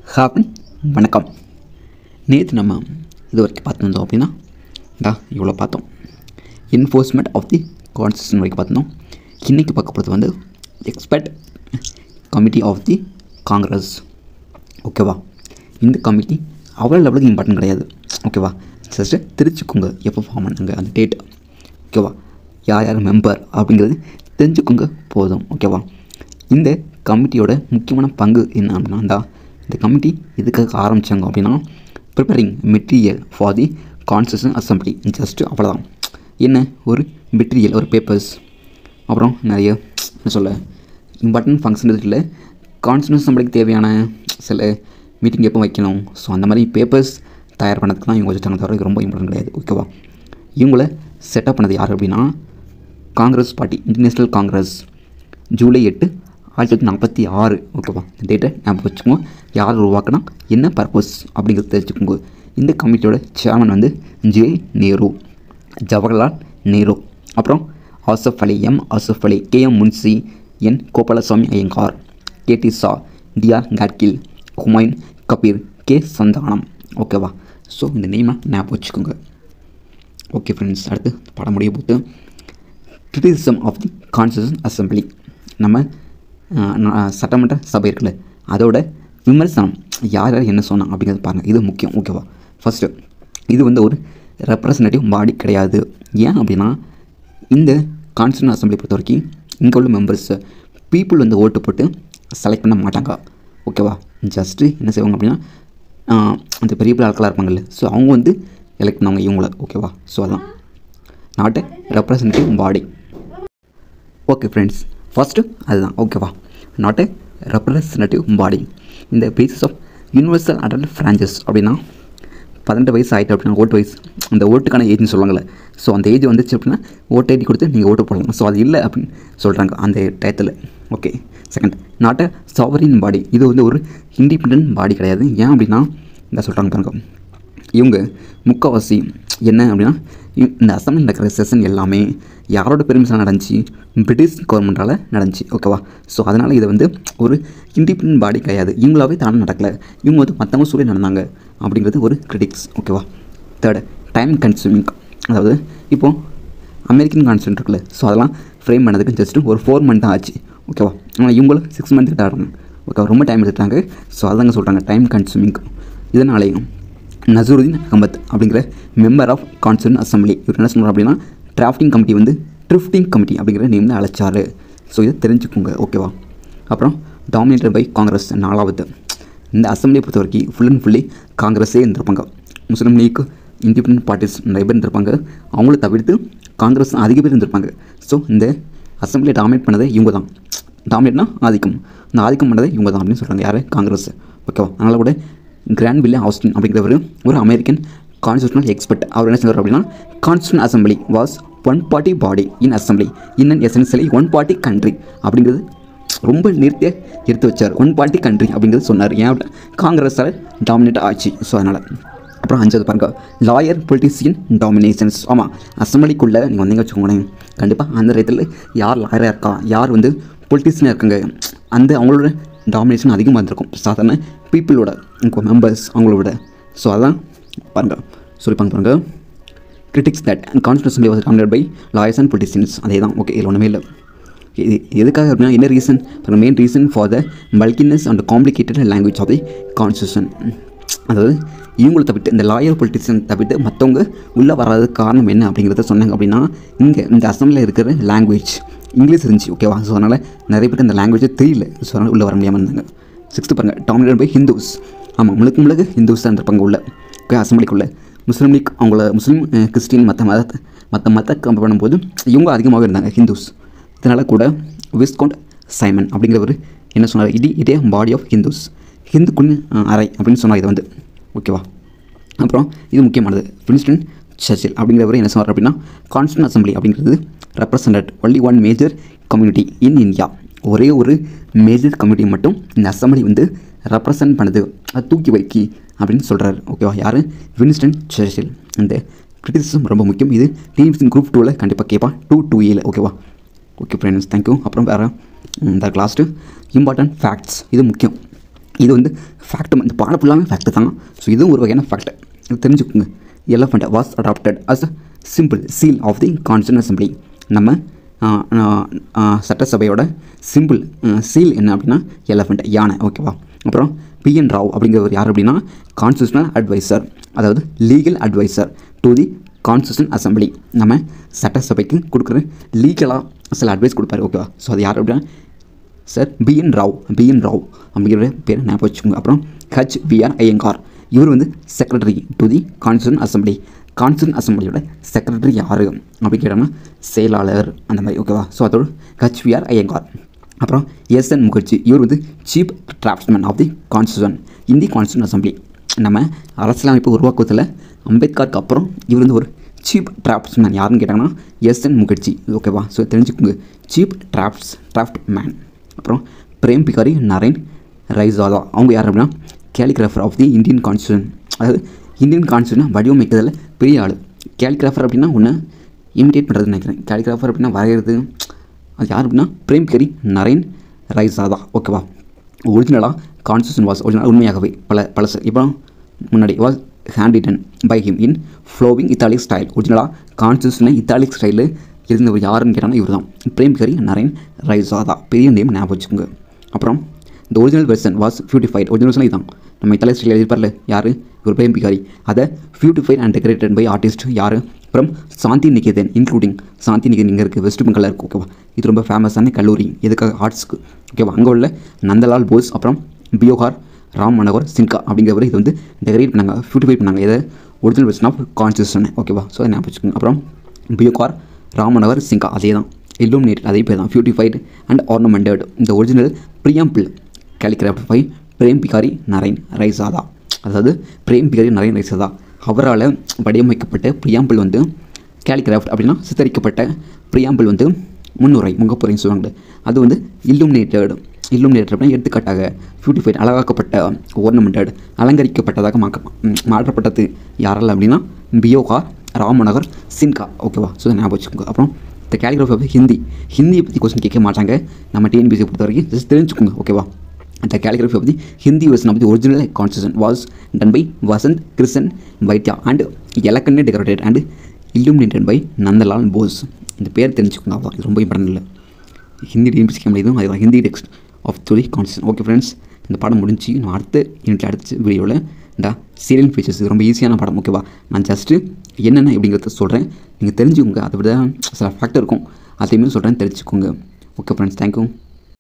Happy வணக்கம் நேற்று நம்ம இது வரைக்கும் பார்த்துருந்தோம் அப்படின்னா இந்தா இவ்வளோ பார்த்தோம் என்ஃபோர்ஸ்மெண்ட் ஆஃப் தி கான்ஸ்டியூஷன் வரைக்கும் பார்த்துருந்தோம் இன்றைக்கி பார்க்க போகிறது வந்து expert committee of the Congress ஓகேவா இந்த கமிட்டி அவ்வளோ லெவலுக்கு இம்பார்ட்டன்ட் கிடையாது ஓகேவா ஜஸ்ட்டு தெரிஞ்சுக்கோங்க எப்போ ஃபார்ம் பண்ணாங்க அந்த டேட் ஓகேவா யார் யார் மெம்பர் அப்படிங்கிறது தெரிஞ்சுக்கோங்க போதும் ஓகேவா இந்த கமிட்டியோட முக்கியமான பங்கு என்ன அப்படின்னா இந்தா இந்த கமிட்டி எதுக்காக ஆரம்பித்தாங்க அப்படின்னா preparing material for the constitution assembly just அவ்வளோதான் என்ன ஒரு மெட்டீரியல் ஒரு பேப்பர்ஸ் அப்புறம் நிறைய என்ன சொல்ல இம்பார்ட்டன்ட் ஃபங்க்ஷன் இல்லை கான்ஸ்டியூஷன் அசம்பிளிக்கு தேவையான சில மீட்டிங் எப்போ வைக்கணும் ஸோ அந்த மாதிரி பேப்பர்ஸ் தயார் பண்ணதுக்கு தான் இவங்க வச்சுட்டாங்க தவிர இது ரொம்ப இம்பார்ட்டன்ட் கிடையாது ஓகேவா இவங்கள செட்டப் பண்ணது யார் அப்படின்னா Congress party international Congress July எட்டு ஆயிரத்தி தொள்ளாயிரத்தி நாற்பத்தி ஆறு ஓகேவா இந்த டேட்டை ஞாபகம் வச்சுக்கோங்க யார் உருவாக்கினா என்ன பர்பஸ் அப்படிங்கிறது தெரிஞ்சுக்கோங்க இந்த கமிட்டியோட சேர்மன் வந்து ஜே நேரு ஜவஹர்லால் நேரு அப்புறம் Asaf Ali M Asaf Ali K M Munshi N Gopalaswami Ayyangar K T Shah T R Gadgil Humayun Kabir K Santhanam ஓகேவா ஸோ இந்த நேமை ஞாபகம் வச்சுக்கோங்க ஓகே ஃப்ரெண்ட்ஸ் அடுத்து படம் முடிய போது criticism of the constitution assembly நம்ம அஹ், நா- சட்டமன்ற சபை இருக்குல்ல அதோட விமர்சனம் யார் யார் என்ன சொன்னாங்க அப்படிங்கிறது பாருங்கள் இது முக்கியம் ஓகேவா ஃபஸ்ட்டு இது வந்து ஒரு ரெப்ரசன்டேட்டிவ் பாடி கிடையாது ஏன் அப்படின்னா இந்த கான்ஸ்டியூஷன் அசம்பிளி பொறுத்த வரைக்கும் இங்கே உள்ள மெம்பர்ஸ் பீப்புள் வந்து ஓட்டு போட்டு செலக்ட் பண்ண மாட்டாங்க ஓகேவா ஜஸ்ட்டு என்ன செய்வாங்க அப்படின்னா ஆஹ், அந்த பெரிய பெரிய ஆட்களாக இருப்பாங்கல்ல ஸோ அவங்க வந்து எலெக்ட் பண்ணவங்க இவங்கள ஓகேவா ஸோ அதான் not representative body okay friends first அதுதான் ஓகேவா நாட் எ ரெப்ரசன்டேட்டிவ் பாடி இந்த basis of universal adult franchise அப்படின்னா பதினெட்டு வயசு ஆகிட்டு அப்படின்னா ஓட்டு வயசு அந்த ஓட்டுக்கான ஏஜ்னு சொல்லுவாங்கள்ல ஸோ அந்த ஏஜ் வந்துச்சு அப்படின்னா ஓட்டு ஐடி கொடுத்து நீங்கள் ஓட்டு போடலாம் ஸோ அது இல்லை அப்படின்னு சொல்கிறாங்க அந்த டயத்தில் okay second not a sovereign body இது வந்து ஒரு இண்டிபெண்ட் பாடி கிடையாது ஏன் அப்படின்னா இந்த சொல்கிறாங்க பாருங்க இவங்க முக்கால்வாசி என்ன அப்படின்னா இ- இந்த அசம்பிளி நடக்கிற செஷன் எல்லாமே யாரோட பெருமிஷன் நடந்துச்சு பிரிட்டிஷ் கவர்மெண்ட்டால் நடந்துச்சு ஓகேவா ஸோ அதனால் இது வந்து ஒரு இண்டிபெண்ட் பாடி கிடையாது இவங்களாவே தானே நடக்கலை இவங்க வந்து மற்றவங்க சொல்லி நடந்தாங்க அப்படிங்கிறது ஒரு கிரிட்டிக்ஸ் ஓகேவா தேர்டு டைம் கன்சூமிங் அதாவது இப்போது அமெரிக்கன் கான்ஸ்டன்ட் இருக்குல்ல ஸோ அதெல்லாம் ஃப்ரேம் பண்ணதுக்கு ஜஸ்ட் ஒரு ஃபோர் மந்த் தான் ஆச்சு ஓகேவா ஆனால் இவங்களும் சிக்ஸ் மந்த் கிட்ட ஆடுறாங்க ஓகே ரொம்ப டைம் எடுத்துட்டாங்க ஸோ அதாங்க சொல்கிறாங்க டைம் கன்சூமிங் இதனாலேயும் நசருதீன் அகமத் அப்படிங்கிற மெம்பர் ஆஃப் கான்ஸ்டியூன் அசம்பிளி இவர் என்ன சொல்கிறார் அப்படின்னா டிராஃப்டிங் கமிட்டி வந்து ட்ரிஃப்டிங் கமிட்டி அப்படிங்கிற நேமில் அழைச்சாரு ஸோ இதை தெரிஞ்சுக்கோங்க ஓகேவா அப்புறம் டாமினேட்டட் பை காங்கிரஸ் நாலாவது இந்த அசம்பிளியை பொறுத்த வரைக்கும் ஃபுல் அண்ட் ஃபுல்லி காங்கிரஸே இருந்திருப்பாங்க முஸ்லீம் லீக் இண்டிபெண்ட் பார்ட்டிஸ் நிறைய பேர் இருந்திருப்பாங்க அவங்கள தவிர்த்து காங்கிரஸ் அதிக பேர் இருந்திருப்பாங்க ஸோ இந்த அசம்பிளியை டாமினேட் பண்ணதே இவங்க தான் டாமினேட்னா ஆதிக்கம் இந்த ஆதிக்கம் பண்ணதே இவங்க தான் அப்படின்னு சொல்கிறாங்க யார் காங்கிரஸ் ஓகேவா அதனால் கூட கிராண்ட் வில்லே ஆஸ்டின் அப்படிங்கிறவர் ஒரு அமெரிக்கன் கான்ஸ்டியூஷனல் எக்ஸ்பர்ட் அவர் என்ன சொல்றாரு அப்படின்னா constitution assembly was one party body in assembly in an essentially one party country அப்படிங்கிறது ரொம்ப நிறுத்திய எடுத்து வச்சார் ஒன் பார்ட்டி கண்ட்ரி அப்படிங்கிறது சொன்னார் ஏன் அப்படின்னா காங்கிரஸால் டாமினேட் ஆச்சு ஸோ அதனால் அப்புறம் அஞ்சாவது பாருங்க லாயர் பொலிட்டிஷியன் டாமினேஷன்ஸ் ஆமாம் அசம்பிளிக்குள்ளே நீங்கள் வந்தீங்க வச்சுக்கோங்களேன் கண்டிப்பாக அந்த இடத்துல யார் லாயராக இருக்கா யார் வந்து பொலிட்டிஷியனாக இருக்காங்க அந்த அவங்களோட டாமினேஷன் அதிகமாக இருந்திருக்கும் சாதாரண பீப்புளோட இப்போ மெம்பர்ஸ் அவங்கள விட ஸோ அதான் பாருங்க சொல்லிப்பாங்க பாருங்க critics that constitution was dominate by lawyers and politicians அதே தான் ஓகே இதில் ஒன்றுமே இல்லை இது எதுக்காக அப்படின்னா என்ன reason main reason for the bulkiness and complicated language of the constitution அதாவது இவங்களை தவிர்த்து இந்த லாயர் பொலிட்டிஷியன் தவிர்த்து மற்றவங்க உள்ளே வராததுக்கு காரணம் என்ன அப்படிங்கிறத சொன்னாங்க அப்படின்னா இங்கே இந்த அசம்பிளியில் இருக்கிற லாங்குவேஜ் இங்கிலீஷ் இருந்துச்சு ஓகேவா ஸோ அதனால் நிறைய பேருக்கு இந்த லாங்குவேஜே தெரியல ஸோ அதனால் உள்ளே வர முடியாமல் இருந்தாங்க சிக்ஸ்த்து பாருங்கள் டாமினேட் பை ஹிந்துஸ் ஆமாம் முழுக்க முழுக்க ஹிந்துஸ் தான் இருந்திருப்பாங்க உள்ள ஓகே அசம்பிளிக்குள்ளே முஸ்லீம் லீக் அவங்கள முஸ்லீம் அஹ், கிறிஸ்டின் மற்ற மதத்தை மற்ற மதத்தை கம்பேர் பண்ணும்போது இவங்க அதிகமாக இருந்தாங்க ஹிந்துஸ் இதனால் கூட விஸ்கவுண்ட் சைமன் அப்படிங்கிறவர் என்ன சொன்னார் இடி இதே பாடி ஆஃப் ஹிந்துஸ் ஹிந்துக்குன்னு அஹ், அறை அப்படின்னு சொன்னார் இது வந்து ஓகேவா அப்புறம் இது முக்கியமானது வின்ஸ்டன் சர்ச்சில் அப்படிங்கிறவர் என்ன சொன்னார் அப்படின்னா கான்ஸ்டியூன் அசம்பிளி அப்படிங்கிறது represented only one major community in India ஒரே ஒரு மேஜர் கம்யூனிட்டி மட்டும் இந்த அசம்பிளி வந்து ரெப்ரசன்ட் பண்ணுது அது தூக்கி வைக்கி அப்படின்னு சொல்கிறாரு ஓகேவா யார் வின்ஸ்டன் சர்ச்சில் இந்த கிரிட்டிசிசம் ரொம்ப முக்கியம் இது டிஎம்சி குரூப் டூவில் கண்டிப்பாக கேட்பான் டூ டூ ஏல ஓகேவா ஓகே ஃப்ரெண்ட்ஸ் தேங்க்யூ அப்புறம் வேறு இந்த லாஸ்ட்டு இம்பார்ட்டன்ட் ஃபேக்ட்ஸ் இது முக்கியம் இது வந்து ஃபேக்ட் இந்த பாடம் ஃபுல்லாமே ஃபேக்ட் தான் ஸோ இதுவும் ஒரு வகையான ஃபேக்ட் இது தெரிஞ்சுக்கோங்க elephant was adopted as symbol seal of the constituent assembly நம்ம ஆஹ், ஆஹ், ஆஹ், சட்டசபையோட சிம்பிள் சீல் என்ன அப்படின்னா எலஃபண்ட் யானை ஓகேவா அப்புறம் பிஎன் ராவ் அப்படிங்கிறவர் யார் அப்படின்னா கான்ஸ்டியூஷனல் அட்வைசர் அதாவது legal adviser to the constitution assembly நம்ம சட்டசபைக்கு கொடுக்குற லீகலாக சில அட்வைஸ் கொடுப்பாரு ஓகேவா ஸோ அது யார் அப்படின்னா sir B N Rao B N Rao அப்படிங்கிற பேர் ஞாபகம் வச்சுக்கோங்க அப்புறம் ஹச் விஆர் ஐயங்கார் இவர் வந்து secretary to the constitution assembly constitution அசம்பிளியோட செக்ரட்டரி யார் அப்படின்னு கேட்டோம்னா செயலாளர் அந்த மாதிரி ஓகேவா ஸோ அதோட ஹச் விஆர் ஐயங்கார் அப்புறம் எஸ் என் முகர்ஜி இவர் வந்து chief draftsman of the constitution in the constitution assembly நம்ம அரசியலமைப்பு உருவாக்குவதில் அம்பேத்கருக்கு அப்புறம் இவர் வந்து ஒரு சீப் டிராஃப்ட்ஸ்மேன் யாருன்னு கேட்டாங்கன்னா எஸ் என் முகர்ஜி ஓகேவா ஸோ தெரிஞ்சுக்கோங்க சீப் டிராஃப்ட்ஸ் டிராஃப்ட் மேன் அப்புறம் பிரேம் பிகாரி நரேன் ரைசாதா அவங்க யார் அப்படின்னா calligrapher of the Indian constitution அதாவது இந்தியன் கான்ஸ்டியூஷனை வடிவமைக்கிறதுல பெரிய ஆள் கேலிகிராஃபர் அப்படின்னா ஒன்று இமிடேட் பண்ணுறதுன்னு நினைக்கிறேன் கேலிகிராஃபர் அப்படின்னா வரைகிறது அது யார் அப்படின்னா பிரேம் பிகாரி நரேன் ரைசாதா ஓகேவா ஒரிஜினலாக கான்ஸ்டியூஷன் வாஸ் ஒரிஜினல் உண்மையாகவே பல பழசு இப்போ முன்னாடி was hand written by him in flowing italic style ஒரிஜினலாக கான்ஸ்டியூஷனில் இத்தாலிக் ஸ்டைலில் இருந்தவர் யாருன்னு கேட்டாங்கன்னா இவர் தான் பிரேம் பிகாரி நரேன் ரைசாதா பெரிய நேம் ஞாபகம் வச்சுக்கோங்க அப்புறம் இந்த original version was beautified original இதான் நம்ம இத்தாலிக் ஸ்டைல் எழுதிப்பார்ல யார் இவர் பிரேம் பிகாரி அதை beautified and decorated by artist யார் அப்புறம் சாந்தி நிகேதன் இன்க்ளூடிங் சாந்தி நிகேதன் இங்கே இருக்குது வெஸ்ட் பெங்காலில் இருக்குது ஓகேவா இது ரொம்ப ஃபேமஸான கல்லூரி எதுக்காக ஆர்ட்ஸ்க்கு ஓகேவா அங்கே உள்ள நந்தலால் போஸ் அப்புறம் பியோகார் ராம் மனோகர் சின்கா அப்படிங்கிறவர் இது வந்து டெக்கரேட் பண்ணாங்க பியூட்டிஃபை பண்ணாங்க இதை ஒரிஜினல் வெர்ஷன் ஆஃப் கான்ஸ்டியூஷன் ஓகேவா ஸோ அதை ஞாபகம் வச்சுக்கோங்க அப்புறம் பியோகார் ராம் மனோகர் சின்கா அதே தான் illuminated அதே பேர் தான் பியூட்டிஃபைடு அண்ட் ஆர்னமெண்டட் இந்த original preamble calligraphed by Prem Behari Narain Raizada அதாவது பிரேம் பிகாரி நரேன் ரைசாதா அவரால் வடிவமைக்கப்பட்ட பிரியாம்பிள் வந்து கேலிகிராஃப்ட் அப்படின்னா சித்தரிக்கப்பட்ட பிரியாம்பிள் வந்து முன்னுரை முகப்புரைன்னு சொல்லுவாங்க அது வந்து illuminated illuminated அப்படின்னா எடுத்துக்காட்டாக பியூட்டிஃபைட் அழகாக்கப்பட்ட ornamented அலங்கரிக்கப்பட்டதாக மாக்க ம், மாற்றப்பட்டது யாரால் அப்படின்னா பியோகா ராமநகர் சின்கா ஓகேவா ஸோ இதை ஞாபகம் வச்சுக்கோங்க அப்புறம் இந்த கேலிகிராஃபி ஆஃப் ஹிந்தி ஹிந்தியை பற்றி கொஸ்டின் கேட்க மாட்டாங்க நம்ம டிஎன்பிசி பொறுத்த வரைக்கும் ஜஸ்ட் தெரிஞ்சுக்கோங்க ஓகேவா The calligraphy of the Hindi version of the original constitution was done by Vasant Krishan Vaidya and elegantly decorated and illuminated by Nandalal Bose. இந்த பேர் தெரிஞ்சுக்கோங்க அவ்வளோ இது ரொம்ப இம்பார்ட்டன்ட் இல்லை ஹிந்தி டிஎன்பிசி முடியுதும் அதுதான் Hindi text of the constitution okay friends இந்த பாடம் முடிஞ்சு நான் அடுத்த யூனிட் அடுத்த வீடியோவில் இந்த சீரியல் ஃபீச்சர்ஸ் இது ரொம்ப ஈஸியான பாடம் ஓகேவா நான் ஜஸ்ட்டு என்னென்ன அப்படிங்கிறத சொல்கிறேன் நீங்கள் தெரிஞ்சுக்கோங்க அதை விட சில ஃபேக்டர் இருக்கும் அதையுமே சொல்கிறேன் தெரிஞ்சுக்கோங்க ஓகே ஃப்ரெண்ட்ஸ் தேங்க்யூ